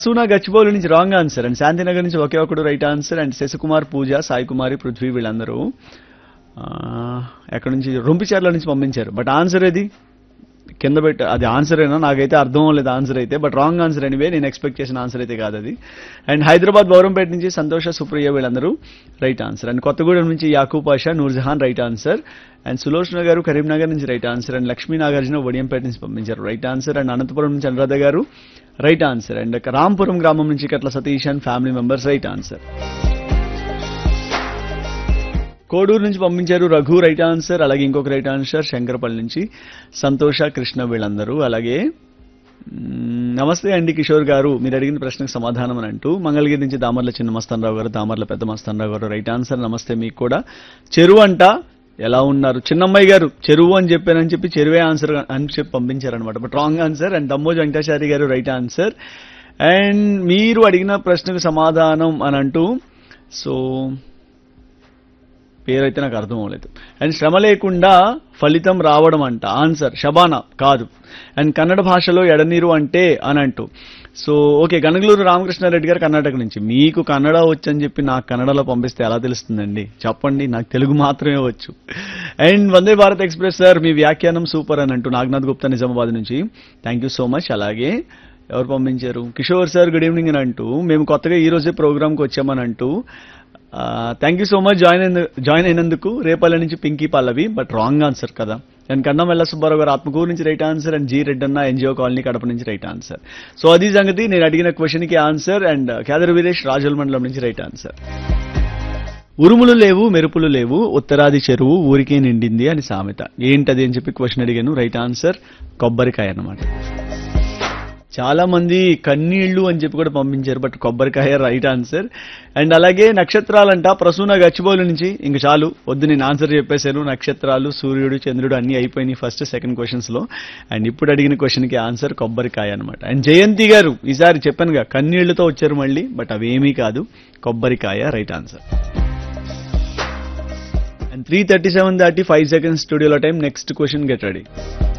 సూనా గచ్చిబౌలి నుంచి wrong answer and Shantinagar నుంచి ఒకే ఒకడు right answer and Sasikumar Pooja Sai Kumari Prithvi వీళ్ళందరూ ఆ, ఎక్కడి నుంచి రొంపిచర్ల నుంచి పంపించారు బట్ ఆన్సర్ ఏది కింద పెట్టి అది ఆన్సర్ అయినా నాకైతే అర్థం అవ్వలేదు ఆన్సర్ అయితే బట్ రాంగ్ ఆన్సర్ ఎనివే నేను ఎక్స్పెక్ట్ చేసిన ఆన్సర్ అయితే కాదు అది అండ్ హైదరాబాద్ బౌరంపేట నుంచి సంతోష సుప్రియ వీళ్ళందరూ రైట్ ఆన్సర్ అండ్ కొత్తగూడెం నుంచి Yakub Pasha Noorjahan right answer and Sulochana garu Karimnagar నుంచి right answer and Lakshmi Nagarjuna Vadiyampeta నుంచి పంపించారు రైట్ ఆన్సర్ అండ్ అనంతపురం నుంచి అనురాధ గారు రైట్ ఆన్సర్ అండ్ రాంపురం గ్రామం నుంచి Katla Satish and family members right answer Koduru నుంచి పంపించారు రఘు రైట్ ఆన్సర్ అలాగే ఇంకొక రైట్ ఆన్సర్ శంకరపల్లి నుంచి సంతోష కృష్ణ వీళ్ళందరూ అలాగే మ్మ్, నమస్తే అండి కిషోర్ గారు మీరు అడిగిన ప్రశ్నకు సమాధానం అని అంటూ మంగళగిరి నుంచి దామర్ల చిన్న మస్తానరావు గారు దామర్ల పెద్ద మస్తానరావు గారు రైట్ ఆన్సర్ నమస్తే మీకు కూడా చెరువు అంట ఎలా ఉన్నారు చిన్నమ్మాయి గారు చెరువు అని చెప్పానని చెప్పి చెరువే ఆన్సర్ అని చెప్పి పంపించారనమాట but wrong answer and Dammoju Venkatachari garu right answer and మీరు అడిగిన ప్రశ్నకు సమాధానం అని అంటూ సో పేరైతే నాకు అర్థం అవ్వలేదు అండ్ శ్రమ లేకుండా ఫలితం రావడం అంట ఆన్సర్ షబానా కాదు అండ్ కన్నడ భాషలో ఎడనీరు అంటే అని అంటూ సో ఓకే గనగలూరు రామకృష్ణారెడ్డి గారు కర్ణాటక నుంచి మీకు కన్నడ వచ్చని చెప్పి నాకు కన్నడలో పంపిస్తే ఎలా తెలుస్తుందండి చెప్పండి నాకు తెలుగు మాత్రమే వచ్చు and Vande Bharat express sir మీ వ్యాఖ్యానం సూపర్ అని అంటూ నాగనాథ్ గుప్తా నిజామాబాద్ నుంచి థ్యాంక్ యూ సో మచ్ అలాగే ఎవరు పంపించారు కిషోర్ సార్ గుడ్ ఈవినింగ్ అని అంటూ మేము కొత్తగా ఈ రోజే ప్రోగ్రామ్కి వచ్చామని అంటూ thank you so much join అయిన జాయిన్ అయినందుకు రేపల్ల నుంచి Pinky Pallavi but wrong answer కదా అండ్ కన్నం ఎల్ల సుబ్బారావు గారు ఆత్మకూరు నుంచి right answer and G Reddanna NGO colony Kadapa నుంచి రైట్ ఆన్సర్ సో అది సంగతి నేను అడిగిన క్వశ్చన్ కి ఆన్సర్ అండ్ కేదర్ వీరేష్ రాజుల మండలం నుంచి రైట్ ఆన్సర్ ఉరుములు లేవు మెరుపులు లేవు ఉత్తరాది చెరువు ఊరికే నిండింది అని సామెత ఏంటది అని చెప్పి క్వశ్చన్ అడిగాను రైట్ ఆన్సర్ కొబ్బరికాయ అన్నమాట చాలా మంది కన్నీళ్లు అని చెప్పి కూడా పంపించారు బట్ కొబ్బరికాయ రైట్ ఆన్సర్ అండ్ అలాగే నక్షత్రాలంట ప్రసూన గచ్చిబౌలి నుంచి ఇంక చాలు వద్దు నేను ఆన్సర్ చెప్పేశాను నక్షత్రాలు సూర్యుడు చంద్రుడు అన్ని అయిపోయినాయి ఫస్ట్ సెకండ్ క్వశ్చన్స్ లో అండ్ ఇప్పుడు అడిగిన క్వశ్చన్ కి ఆన్సర్ కొబ్బరికాయ అనమాట అండ్ జయంతి గారు ఈసారి చెప్పానుగా కన్నీళ్లతో వచ్చారు మళ్ళీ బట్ అవేమీ కాదు కొబ్బరికాయ right answer and three thirty seven దాటి ఫైవ్ సెకండ్స్ స్టూడియోలో time next question get ready